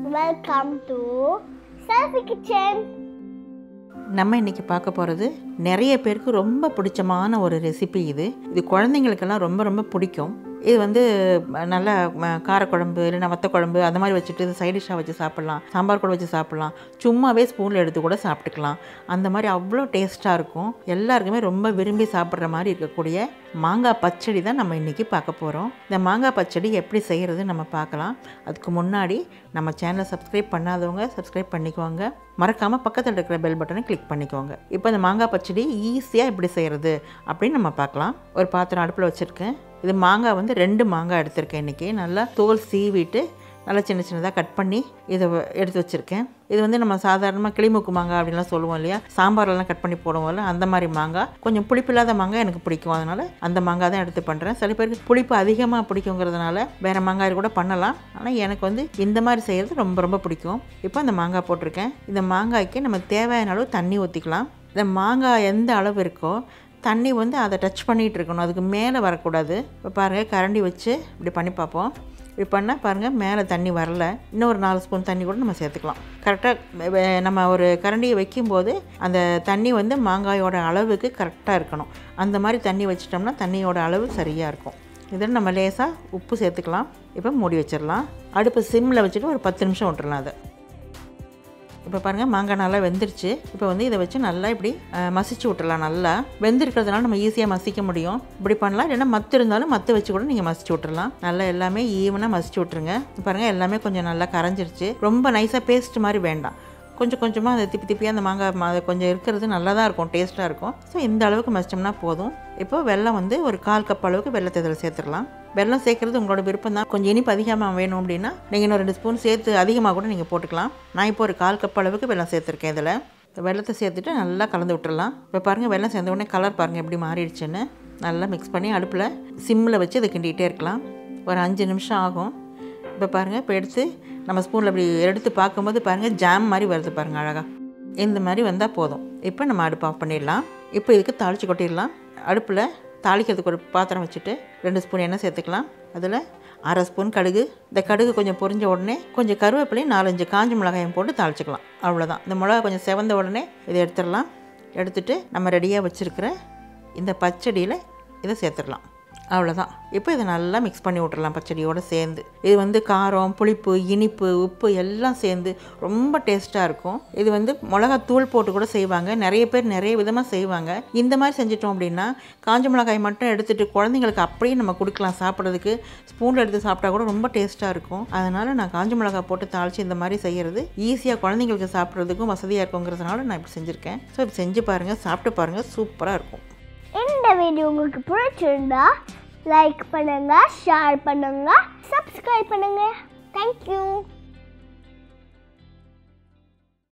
welcome to selfie kitchen நம்ம இன்றைக்கி பார்க்க போகிறது நிறைய பேருக்கு ரொம்ப பிடிச்சமான ஒரு ரெசிபி இது இது குழந்தைங்களுக்கெல்லாம் ரொம்ப ரொம்ப பிடிக்கும் இது வந்து ம, நல்ல ம, காரக்குழம்பு இல்லைன்னா வத்த குழம்பு அந்த மாதிரி வச்சுட்டு இது சைட் டிஷ்ஷாக வச்சு சாப்பிட்லாம் சாம்பார் கூட வச்சு சாப்பிட்லாம் சும்மாவே ஸ்பூனில் எடுத்து கூட சாப்பிட்டுக்கலாம் அந்த மாதிரி அவ்வளோ டேஸ்ட்டாக இருக்கும் எல்லாருக்குமே ரொம்ப விரும்பி சாப்பிட்ற மாதிரி இருக்கக்கூடிய மாங்காய் பச்சடி தான் நம்ம இன்றைக்கி பார்க்க போகிறோம் இந்த மாங்காய் பச்சடி எப்படி செய்கிறது நம்ம பார்க்கலாம் அதுக்கு முன்னாடி நம்ம சேனலை சப்ஸ்கிரைப் பண்ணாதவங்க சப்ஸ்கிரைப் பண்ணிக்கோங்க மறக்காமல் பக்கத்தில் இருக்கிற பெல் பட்டனை கிளிக் பண்ணிக்கோங்க இப்போ இந்த மாங்காய் பச்சடி ஈஸியாக எப்படி செய்கிறது அப்படின்னு நம்ம பார்க்கலாம் ஒரு பாத்திரம் அடுப்பில் வச்சுருக்கேன் இது மாங்காய் வந்து ரெண்டு மாங்காய் எடுத்திருக்கேன் இன்றைக்கி நல்லா தோல் சீவிட்டு நல்லா சின்ன சின்னதாக கட் பண்ணி இதை வ- எடுத்து வச்சுருக்கேன் இது வந்து நம்ம சாதாரணமாக கிளிமுக்கு மாங்காய் அப்படின்லாம் சொல்லுவோம் இல்லையா சாம்பார்லலாம் கட் பண்ணி போடுவோம்ல அந்த மாதிரி மாங்காய் கொஞ்சம் புளிப்பில்லாத மாங்காய் எனக்கு பிடிக்கும் அதனால் அந்த மாங்காய் தான் எடுத்து பண்ணுறேன் சில பேருக்கு புளிப்பு அதிகமாக பிடிக்குங்கிறதுனால வேறு மாங்காய் கூட பண்ணலாம் ஆனால் எனக்கு வந்து இந்த மாதிரி செய்கிறது ரொம்ப ரொம்ப பிடிக்கும் இப்போ அந்த மாங்காய் போட்டிருக்கேன் இந்த மாங்காய்க்கு நம்ம தேவையான அளவு தண்ணி ஊற்றிக்கலாம் இந்த மாங்காய் எந்த அளவு இருக்கோ தண்ணி வந்து அதை டச் பண்ணிகிட்டு இருக்கணும் அதுக்கு மேலே வரக்கூடாது இப்போ பாருங்கள் கரண்டி வச்சு இப்படி பண்ணி பார்ப்போம் இப்படி பண்ணால் பாருங்கள் மேலே தண்ணி வரல இன்னும் ஒரு நாலு ஸ்பூன் தண்ணி கூட நம்ம சேர்த்துக்கலாம் கரெக்டாக நம்ம ஒரு கரண்டியை வைக்கும்போது அந்த தண்ணி வந்து மாங்காயோட அளவுக்கு கரெக்டாக இருக்கணும் அந்த மாதிரி தண்ணி வச்சிட்டோம்னா தண்ணியோட அளவு சரியாக இருக்கும் இதில் நம்ம லேசாக உப்பு சேர்த்துக்கலாம் இப்போ மூடி வச்சிடலாம் அடுப்பு சிம்மில் வச்சுட்டு ஒரு பத்து நிமிஷம் விட்டுறலாம் அதை இப்போ பாருங்கள் மாங்காய் நல்லா வெந்துருச்சு இப்போ வந்து இதை வச்சு நல்லா இப்படி அஹ், மசிச்சு விட்டுறலாம் நல்லா வெந்திருக்கிறதுனால நம்ம ஈஸியாக மசிக்க முடியும் இப்படி பண்ணலாம் இல்லைன்னா மத்து இருந்தாலும் மத்து வச்சு கூட நீங்கள் மசிச்சு விட்டுறலாம் நல்லா எல்லாமே ஈவனாக மசிச்சு விட்ருங்க பாருங்கள் எல்லாமே கொஞ்சம் நல்லா கரைஞ்சிருச்சு ரொம்ப நைஸாக பேஸ்ட் மாதிரி வேண்டாம் கொஞ்சம் கொஞ்சமாக அந்த திப்பி திப்பியாக அந்த மாங்காய் மா- அது கொஞ்சம் இருக்கிறது நல்லா தான் இருக்கும் டேஸ்ட்டாக இருக்கும் ஸோ இந்த அளவுக்கு மசிச்சோம்னா போதும் இப்போ வெல்லம் வந்து ஒரு கால் கப் அளவுக்கு வெள்ளத்தை இதில் சேர்த்துடலாம் வெல்லம் சேர்க்குறது உங்களோட விருப்பம் தான் கொஞ்சம் இனிப்பு அதிகமாக வேணும் அப்படின்னா நீங்கள் இன்னும் ரெண்டு ஸ்பூன் சேர்த்து அதிகமாக கூட நீங்கள் போட்டுக்கலாம் நான் இப்போ ஒரு கால் கப் அளவுக்கு வெல்லம் சேர்த்துருக்கேன் இதில் இந்த வெள்ளத்தை சேர்த்துட்டு நல்லா கலந்து விட்டுறலாம் இப்போ பாருங்கள் வெல்லம் சேர்ந்த உடனே கலர் பாருங்கள் எப்படி மாறிடுச்சுன்னு நல்லா மிக்ஸ் பண்ணி அடுப்பில் சிம்மில் வச்சு இதை கிண்டிகிட்டே இருக்கலாம் ஒரு அஞ்சு நிமிஷம் ஆகும் இப்போ பாருங்கள் இப்போ எடுத்து நம்ம ஸ்பூனில் இப்படி எடுத்து பார்க்கும்போது பாருங்கள் ஜாம் மாதிரி வருது பாருங்கள் அழகாக இந்த மாதிரி வந்தால் போதும் இப்போ நம்ம அடுப்பு ஆஃப் பண்ணிடலாம் இப்போ இதுக்கு தாளித்து கொட்டிடலாம் அடுப்பில் தாளிக்கிறதுக்கு ஒரு பாத்திரம் வச்சுட்டு ரெண்டு ஸ்பூன் எண்ணெய் சேர்த்துக்கலாம் அதில் அரை ஸ்பூன் கடுகு இந்த கடுகு கொஞ்சம் பொரிஞ்ச உடனே கொஞ்சம் கருவேப்பிலையும் நாலஞ்சு காஞ்ச மிளகாயும் போட்டு தாளிச்சுக்கலாம் அவ்வளோதான் இந்த மிளகா கொஞ்சம் செவந்த உடனே இதை எடுத்துடலாம் எடுத்துட்டு நம்ம ரெடியாக வச்சுருக்கிற இந்த பச்சடியில் இதை சேர்த்துடலாம் அவ்வளோதான் இப்போ இதை நல்லா மிக்ஸ் பண்ணி விட்டுறலாம் பச்சடியோடு சேர்ந்து இது வந்து காரம் புளிப்பு இனிப்பு உப்பு எல்லாம் சேர்ந்து ரொம்ப டேஸ்ட்டாக இருக்கும் இது வந்து மிளகாய் தூள் போட்டு கூட செய்வாங்க நிறைய பேர் நிறைய விதமாக செய்வாங்க இந்த மாதிரி செஞ்சிட்டோம் அப்படின்னா காஞ்ச மிளகாய் மட்டும் எடுத்துகிட்டு குழந்தைங்களுக்கு அப்படியே நம்ம கொடுக்கலாம் சாப்பிட்றதுக்கு ஸ்பூனில் எடுத்து சாப்பிட்டா கூட ரொம்ப டேஸ்ட்டாக இருக்கும் அதனால் நான் காஞ்ச மிளகாய் போட்டு தாளித்து இந்த மாதிரி செய்கிறது ஈஸியாக குழந்தைங்களுக்கு சாப்பிட்றதுக்கும் வசதியாக இருக்குங்கிறதுனால நான் இப்படி செஞ்சுருக்கேன் ஸோ இப்படி செஞ்சு பாருங்கள் சாப்பிட்டு பாருங்கள் சூப்பராக இருக்கும் இந்த வீடியோ உங்களுக்கு பிடிச்சிருந்தா லைக் பண்ணுங்க ஷேர் பண்ணுங்க சப்ஸ்கிரைப் பண்ணுங்க தேங்க்யூ